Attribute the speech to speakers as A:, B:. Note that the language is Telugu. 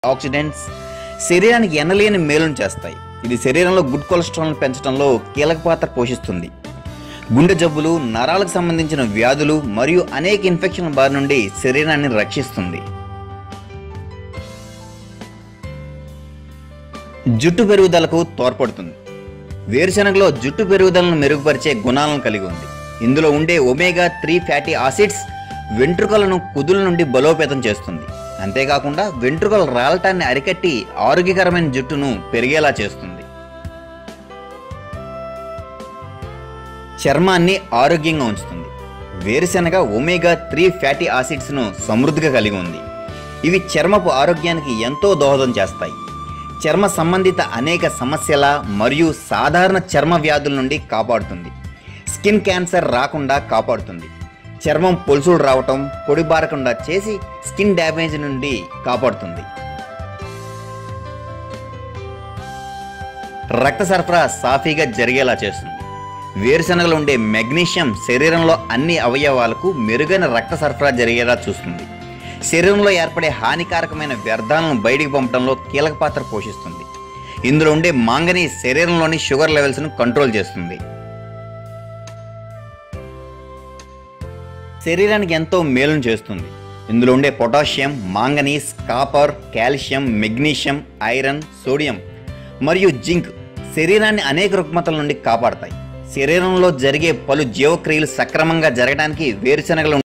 A: ఆక్సిడెంట్స్ శరీరానికి ఎనలేని మేలును చేస్తాయి ఇది శరీరంలో గుడ్ కొలెస్ట్రాల్ను పెంచడంలో కీలక పాత్ర పోషిస్తుంది గుండె జబ్బులు నరాలకు సంబంధించిన వ్యాధులు మరియు అనేక ఇన్ఫెక్షన్ల బారి నుండి శరీరాన్ని రక్షిస్తుంది జుట్టు పెరుగుదలకు తోడ్పడుతుంది వేరుశనగలో జుట్టు పెరుగుదలను మెరుగుపరిచే గుణాలను కలిగి ఉంది ఇందులో ఉండే ఒమేగా త్రీ ఫ్యాటీ ఆసిడ్స్ వెంట్రుకలను కుదుల నుండి బలోపేతం చేస్తుంది అంతేకాకుండా వెంట్రుకల రాలటాన్ని అరికట్టి ఆరోగ్యకరమైన జుట్టును పెరిగేలా చేస్తుంది చర్మాన్ని ఆరోగ్యంగా ఉంచుతుంది వేరుశనగ ఒమేగా త్రీ ఫ్యాటీ ఆసిడ్స్ను సమృద్ధిగా కలిగి ఉంది ఇవి చర్మపు ఆరోగ్యానికి ఎంతో దోహదం చేస్తాయి చర్మ సంబంధిత అనేక సమస్యల మరియు సాధారణ చర్మ వ్యాధుల నుండి కాపాడుతుంది స్కిన్ క్యాన్సర్ రాకుండా కాపాడుతుంది చర్మం పొలుసులు రావటం పొడిబారకుండా చేసి స్కిన్ డ్యామేజ్ నుండి కాపాడుతుంది రక్త సరఫరా సాఫీగా జరిగేలా చేస్తుంది వేరుశనగలో ఉండే మెగ్నీషియం శరీరంలో అన్ని అవయవాలకు మెరుగైన రక్త సరఫరా జరిగేలా చూస్తుంది శరీరంలో ఏర్పడే హానికారకమైన వ్యర్థాలను బయటికి పంపడంలో కీలక పాత్ర పోషిస్తుంది ఇందులో ఉండే మాంగనీ శరీరంలోని షుగర్ లెవెల్స్ను కంట్రోల్ చేస్తుంది శరీరానికి ఎంతో మేలును చేస్తుంది ఇందులో ఉండే potassium manganese copper calcium magnesium iron sodium మరియు జింక్ శరీరాన్ని అనేక రుగ్మతల నుండి కాపాడతాయి శరీరంలో జరిగే పలు జీవక్రియలు సక్రమంగా జరగడానికి వేరుశనగలు